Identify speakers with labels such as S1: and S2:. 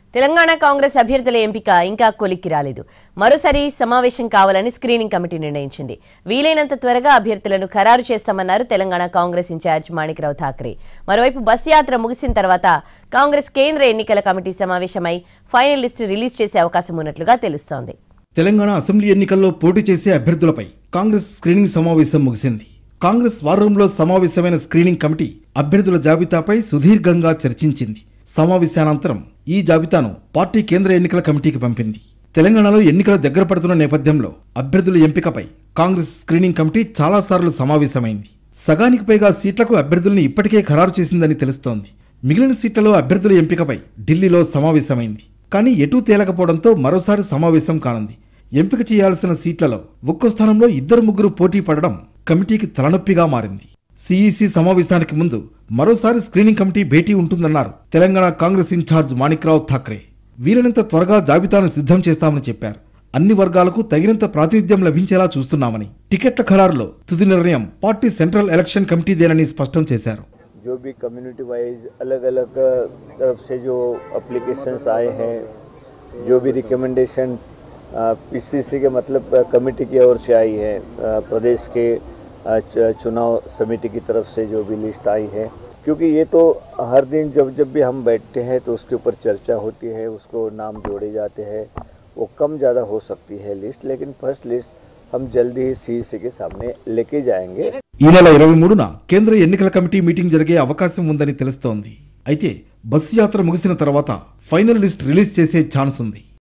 S1: తెలంగాణ కాంగ్రెస్ అభ్యర్థుల ఎంపిక ఇంకా కొలిక్కి రాలేదు మరోసారి సమావేశం కావాలని స్క్రీనింగ్ కమిటీ నిర్ణయించింది వీలైనంత త్వరగా అభ్యర్థులను ఖరారు చేస్తామన్నారు తెలంగాణ కాంగ్రెస్ ఇన్ఛార్జ్ మాణిక్రావు ఠాక్రే మరోవైపు బస్ యాత్ర ముగిసిన తర్వాత కాంగ్రెస్ కేంద్ర ఎన్నికల కమిటీ సమావేశమై ఫైనల్ లిస్టు రిలీజ్ చేసే అవకాశం ఉన్నట్లుగా తెలుస్తోంది
S2: తెలంగాణ అసెంబ్లీ ఎన్నికల్లో పోటీ చేసే అభ్యర్థులపై కాంగ్రెస్ స్క్రీనింగ్ సమావేశం ముగిసింది కాంగ్రెస్ వార్ రూంలో సమావేశమైన స్క్రీనింగ్ కమిటీ అభ్యర్థుల జాబితాపై సుదీర్ఘంగా చర్చించింది సమావేశానంతరం ఈ జాబితాను పార్టీ కేంద్ర ఎన్నికల కమిటీకి పంపింది తెలంగాణలో ఎన్నికలు దగ్గర పడుతున్న నేపథ్యంలో అభ్యర్థుల ఎంపికపై కాంగ్రెస్ స్క్రీనింగ్ కమిటీ చాలాసార్లు సమావేశమైంది సగానికి పైగా సీట్లకు అభ్యర్థుల్ని ఇప్పటికే ఖరారు చేసిందని తెలుస్తోంది మిగిలిన సీట్లలో అభ్యర్థుల ఎంపికపై ఢిల్లీలో సమావేశమైంది కానీ ఎటూ తేలకపోవడంతో మరోసారి సమావేశం కానుంది ఎంపిక చేయాల్సిన సీట్లలో ఒక్కో స్థానంలో ఇద్దరు ముగ్గురు పోటీ పడడం కమిటీకి తలనొప్పిగా మారింది సిఈసి సమావేశానికి ముందు మరోసారి స్క్రీనింగ్ కమిటీ భేటీ ఉంటుందన్నారు తెలంగాణ కాంగ్రెస్ ఇన్ఛార్జ్ మాణిక్రావు ఠాక్రే వీలైనంత త్వరగా జాబితాను సిద్ధం చేస్తామని చెప్పారు అన్ని వర్గాలకు తగినంత ప్రాతినిధ్యం లభించేలా చూస్తున్నామని టికెట్ల ఖరారులో తుది నిర్ణయం పార్టీ సెంట్రల్ ఎలక్షన్ కమిటీదేనని స్పష్టం చేశారు
S3: जो भी कम्युनिटी वाइज अलग अलग तरफ से जो अप्लीकेशंस आए हैं जो भी रिकमेंडेशन पीसीसी के मतलब कमेटी की ओर से आई है अ, प्रदेश के अ, च- चुनाव समिति की तरफ से जो भी लिस्ट आई है क्योंकि ये तो हर दिन जब जब भी हम बैठते हैं तो उसके ऊपर चर्चा होती है उसको नाम जोड़े जाते हैं वो कम ज़्यादा हो सकती है लिस्ट लेकिन फर्स्ट लिस्ट हम जल्दी ही सी के सामने लेके जाएंगे
S2: ఈ నెల ఇరవై మూడున కేంద్ర ఎన్నికల కమిటీ మీటింగ్ జరిగే అవకాశం ఉందని తెలుస్తోంది అయితే బస్సు యాత్ర ముగిసిన తర్వాత ఫైనల్ లిస్ట్ రిలీజ్ చేసే ఛాన్స్ ఉంది